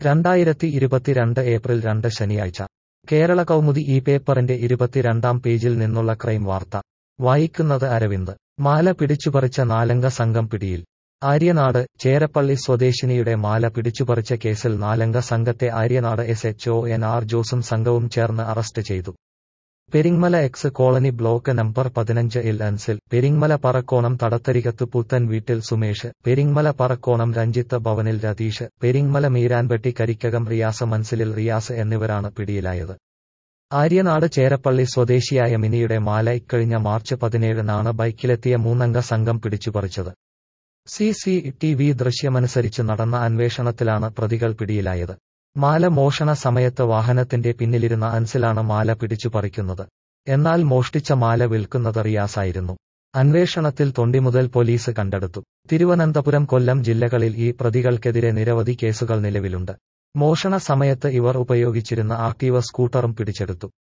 രണ്ടായിരത്തി ഇരുപത്തിരണ്ട് ഏപ്രിൽ രണ്ട് ശനിയാഴ്ച കേരള കൗമുദി ഈ പേപ്പറിന്റെ ഇരുപത്തിരണ്ടാം പേജിൽ നിന്നുള്ള ക്രൈം വാർത്ത വായിക്കുന്നത് അരവിന്ദ് മാല പിടിച്ചുപറിച്ച നാലംഗ സംഘം പിടിയിൽ ആര്യനാട് ചേരപ്പള്ളി സ്വദേശിനിയുടെ മാല പിടിച്ചുപറിച്ച കേസിൽ നാലംഗ സംഘത്തെ Aryanad S H O N R ജോസും സംഘവും ചേർന്ന് അറസ്റ്റ് ചെയ്തു Peringamala X colony block number പതിനഞ്ച് ഇൽ അൻസിൽ പെരിങ്മല പറക്കോണം തടത്തരികത്ത് പുത്തൻ വീട്ടിൽ സുമേഷ് പെരിങ്മല പറക്കോണം രഞ്ജിത്ത് ഭവനിൽ രതീഷ് പെരിങ്മല മീരാൻപെട്ടി കരിക്കകം റിയാസ് മൻസിലിൽ റിയാസ് എന്നിവരാണ് പിടിയിലായത് ആര്യനാട് ചേരപ്പള്ളി സ്വദേശിയായ മിനിയുടെ മാല ഇക്കഴിഞ്ഞ മാർച്ച് പതിനേഴിനാണ് ബൈക്കിലെത്തിയ മൂന്നംഗ സംഘം പിടിച്ചുപറിച്ചത് സി സി ടി വി ദൃശ്യമനുസരിച്ച് നടന്ന അന്വേഷണത്തിലാണ് പ്രതികൾ പിടിയിലായത് മാല മോഷണ സമയത്ത് വാഹനത്തിന്റെ പിന്നിലിരുന്ന അൻസിലാണ് മാല പിടിച്ചു പറിക്കുന്നത് എന്നാൽ മോഷ്ടിച്ച മാല വിൽക്കുന്നത് റിയാസായിരുന്നു അന്വേഷണത്തിൽ തൊണ്ടിമുതൽ പോലീസ് കണ്ടെടുത്തു തിരുവനന്തപുരം കൊല്ലം ജില്ലകളിൽ ഈ പ്രതികൾക്കെതിരെ നിരവധി കേസുകൾ നിലവിലുണ്ട് മോഷണ സമയത്ത് ഇവർ ഉപയോഗിച്ചിരുന്ന ആക്ടീവ സ്കൂട്ടറും പിടിച്ചെടുത്തു